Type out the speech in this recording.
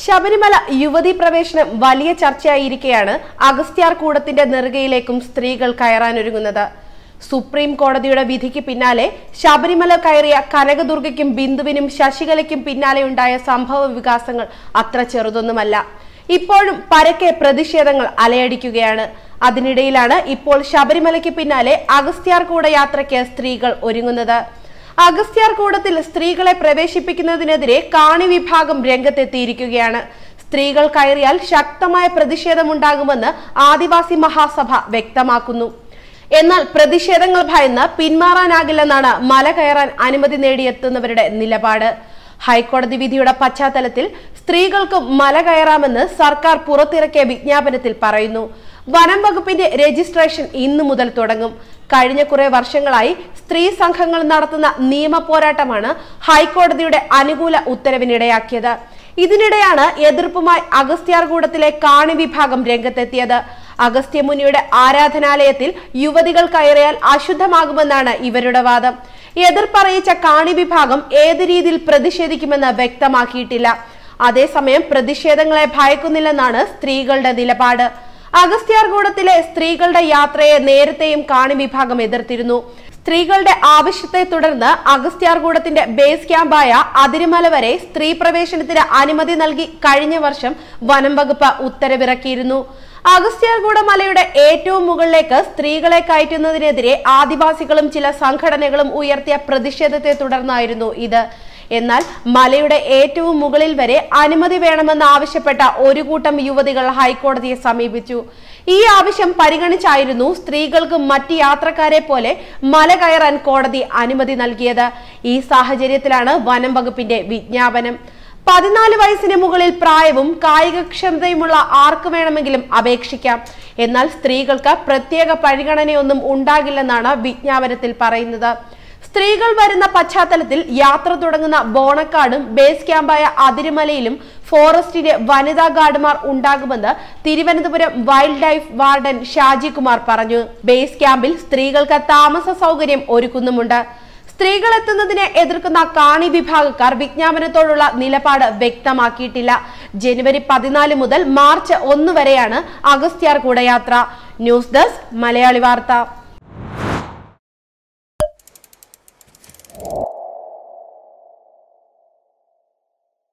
ശബരിമല യുവതി പ്രവേശനം വലിയ ചർച്ചയായിരിക്കെയാണ് അഗസ്ത്യാർ കൂടത്തിന്റെ നെറുകയിലേക്കും സ്ത്രീകൾ കയറാനൊരുങ്ങുന്നത് സുപ്രീം കോടതിയുടെ വിധിക്ക് പിന്നാലെ ശബരിമല കയറിയ കനകദുർഗയ്ക്കും ബിന്ദുവിനും ശശികലയ്ക്കും പിന്നാലെ ഉണ്ടായ സംഭവ വികാസങ്ങൾ അത്ര ചെറുതൊന്നുമല്ല ഇപ്പോഴും പരക്കെ പ്രതിഷേധങ്ങൾ അലയടിക്കുകയാണ് അതിനിടയിലാണ് ഇപ്പോൾ ശബരിമലയ്ക്ക് പിന്നാലെ അഗസ്ത്യാർ കൂട യാത്രയ്ക്ക് സ്ത്രീകൾ ഒരുങ്ങുന്നത് അഗസ്ത്യാർ കൂടത്തിൽ സ്ത്രീകളെ പ്രവേശിപ്പിക്കുന്നതിനെതിരെ കാണി വിഭാഗം രംഗത്തെത്തിയിരിക്കുകയാണ് സ്ത്രീകൾ കയറിയാൽ ശക്തമായ പ്രതിഷേധമുണ്ടാകുമെന്ന് ആദിവാസി മഹാസഭ വ്യക്തമാക്കുന്നു എന്നാൽ പ്രതിഷേധങ്ങൾ ഭയന്ന് പിന്മാറാനാകില്ലെന്നാണ് മല കയറാൻ അനുമതി നേടിയെത്തുന്നവരുടെ നിലപാട് ഹൈക്കോടതി വിധിയുടെ പശ്ചാത്തലത്തിൽ സ്ത്രീകൾക്കും മല കയറാമെന്ന് സർക്കാർ പുറത്തിറക്കിയ വിജ്ഞാപനത്തിൽ പറയുന്നു വനം വകുപ്പിന്റെ രജിസ്ട്രേഷൻ ഇന്നു മുതൽ തുടങ്ങും കഴിഞ്ഞ കുറെ വർഷങ്ങളായി സ്ത്രീ സംഘങ്ങൾ നടത്തുന്ന നിയമ പോരാട്ടമാണ് ഹൈക്കോടതിയുടെ അനുകൂല ഉത്തരവിനിടയാക്കിയത് ഇതിനിടെയാണ് എതിർപ്പുമായി അഗസ്ത്യാർകൂടത്തിലെ കാണി വിഭാഗം രംഗത്തെത്തിയത് അഗസ്ത്യമുനിയുടെ ആരാധനാലയത്തിൽ യുവതികൾ കയറിയാൽ അശുദ്ധമാകുമെന്നാണ് ഇവരുടെ വാദം എതിർപ്പറിയിച്ച കാണി വിഭാഗം ഏത് രീതിയിൽ പ്രതിഷേധിക്കുമെന്ന് വ്യക്തമാക്കിയിട്ടില്ല അതേസമയം പ്രതിഷേധങ്ങളെ ഭയക്കുന്നില്ലെന്നാണ് സ്ത്രീകളുടെ നിലപാട് അഗസ്ത്യാർകൂടത്തിലെ സ്ത്രീകളുടെ യാത്രയെ നേരത്തെയും കാണി വിഭാഗം എതിർത്തിരുന്നു സ്ത്രീകളുടെ ആവശ്യത്തെ തുടർന്ന് അഗസ്ത്യാർകൂടത്തിന്റെ ബേസ് ക്യാമ്പായ അതിരുമല വരെ സ്ത്രീ പ്രവേശനത്തിന് അനുമതി നൽകി കഴിഞ്ഞ വർഷം വനം വകുപ്പ് ഉത്തരവിറക്കിയിരുന്നു അഗസ്ത്യാർകൂട മലയുടെ ഏറ്റവും മുകളിലേക്ക് സ്ത്രീകളെ കയറ്റുന്നതിനെതിരെ ആദിവാസികളും ചില സംഘടനകളും ഉയർത്തിയ പ്രതിഷേധത്തെ തുടർന്നായിരുന്നു ഇത് എന്നാൽ മലയുടെ ഏറ്റവും മുകളിൽ വരെ അനുമതി വേണമെന്ന് ആവശ്യപ്പെട്ട ഒരു കൂട്ടം യുവതികൾ ഹൈക്കോടതിയെ സമീപിച്ചു ഈ ആവശ്യം പരിഗണിച്ചായിരുന്നു സ്ത്രീകൾക്ക് മറ്റ് യാത്രക്കാരെ പോലെ മല കയറാൻ കോടതി അനുമതി നൽകിയത് ഈ സാഹചര്യത്തിലാണ് വനം വകുപ്പിന്റെ വിജ്ഞാപനം പതിനാല് വയസ്സിന് മുകളിൽ പ്രായവും കായികക്ഷമതയുമുള്ള ആർക്ക് വേണമെങ്കിലും അപേക്ഷിക്കാം എന്നാൽ സ്ത്രീകൾക്ക് പ്രത്യേക പരിഗണനയൊന്നും ഉണ്ടാകില്ലെന്നാണ് വിജ്ഞാപനത്തിൽ പറയുന്നത് സ്ത്രീകൾ വരുന്ന പശ്ചാത്തലത്തിൽ യാത്ര തുടങ്ങുന്ന ബോണക്കാടും ബേസ് ക്യാമ്പായ അതിരുമലയിലും ഫോറസ്റ്റിലെ വനിതാ ഗാർഡുമാർ ഉണ്ടാകുമെന്ന് Thiruvananthapuram wildlife warden Shaji Kumar പറഞ്ഞു ബേസ് ക്യാമ്പിൽ സ്ത്രീകൾക്ക് താമസ സൗകര്യം ഒരുക്കുന്നുമുണ്ട് സ്ത്രീകൾ എത്തുന്നതിനെ എതിർക്കുന്ന കാണി വിഭാഗക്കാർ വിജ്ഞാപനത്തോടുള്ള നിലപാട് വ്യക്തമാക്കിയിട്ടില്ല ജനുവരി പതിനാല് മുതൽ മാർച്ച് ഒന്ന് വരെയാണ് അഗസ്ത്യാർ കൂടയാത്ര ന്യൂസ് ഡെസ്ക് മലയാളി വാർത്ത